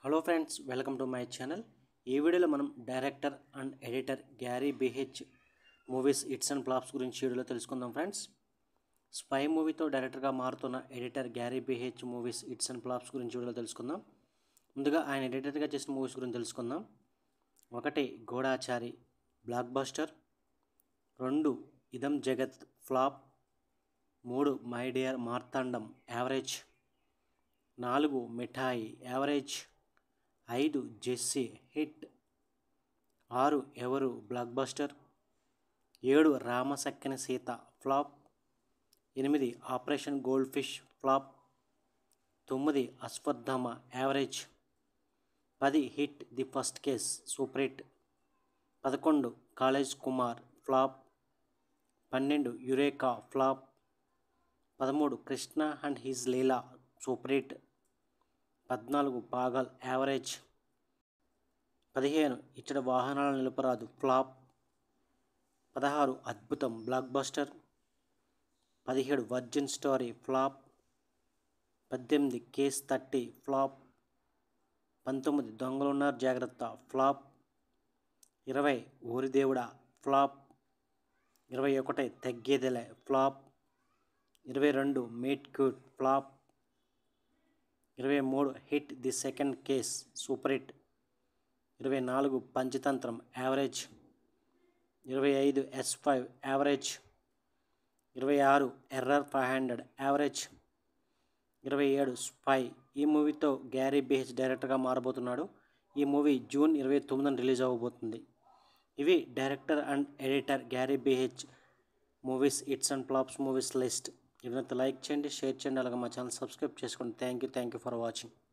hello friends welcome to my channel ఈ వీడియోలో మనం director and editor Garry BH movies hits and flops గురించి వీడియోలో తెలుసుకుందాం ఫ్రెండ్స్ స్పై మూవీతో డైరెక్టర్గా మారుతున్న editor Garry BH movies hits and flops గురించి వీడియోలో తెలుసుకుందాం ముందుగా ఆయన ఎడిటర్గా చేసిన మూవీస్ గురించి తెలుసుకుందాం ఒకటి గోడాచారి బ్లాక్ బస్టర్ రెండు ఇదం జగత్ ఫ్లాప్ మూడు మై డియర్ మార్తాండం యావరేజ్ నాలుగు మిఠాయి యావరేజ్ ఐదు జెస్సీ హిట్ ఆరు ఎవరు బ్లాక్ బస్టర్ ఏడు రామసక్కని సీత ఫ్లాప్ ఎనిమిది ఆపరేషన్ గోల్డ్ ఫిష్ ఫ్లాప్ తొమ్మిది అశ్వత్థామ యావరేజ్ పది hit the first case super hit పదకొండు కాలేజ్ కుమార్ ఫ్లాప్ పన్నెండు యురేకా ఫ్లాప్ పదమూడు Krishna and his Leela super hit పద్నాలుగు పాగల్ యావరేజ్ పదిహేను ఇచ్చట వాహనాల నిలపరాదు ఫ్లాప్ పదహారు అద్భుతం బ్లాక్ బస్టర్ పదిహేడు వర్జిన్ స్టోరీ ఫ్లాప్ పద్దెనిమిది కేస్ థర్టీ ఫ్లాప్ పంతొమ్మిది దొంగలున్నారు జాగ్రత్త ఫ్లాప్ ఇరవై ఊరిదేవుడా ఫ్లాప్ ఇరవై ఒకటి తగ్గేదిలే ఫ్లాప్ ఇరవై రెండు మీట్ క్యూట్ ఫ్లాప్ ఇరవై మూడు hit the second case super hit ఇరవై నాలుగు పంచతంత్రం యావరేజ్ ఇరవై ఐదు ఎస్ ఫైవ్ యావరేజ్ ఇరవై ఆరు ఎర్రర్ ఫైవ్ హండ్రెడ్ యావరేజ్ ఇరవై ఏడు స్పై ఈ మూవీతో గ్యారీ బిహెచ్ డైరెక్టర్గా మారబోతున్నాడు ఈ మూవీ జూన్ ఇరవై తొమ్మిదిన రిలీజ్ అవ్వబోతుంది ఇవి director and editor Garry BH movies hits and flops movies list ఇవన్నీ లైక్ చేయండి షేర్ చేయండి అలాగే మా ఛానల్ సబ్స్క్రైబ్ చేసుకోండి thank you thank you for watching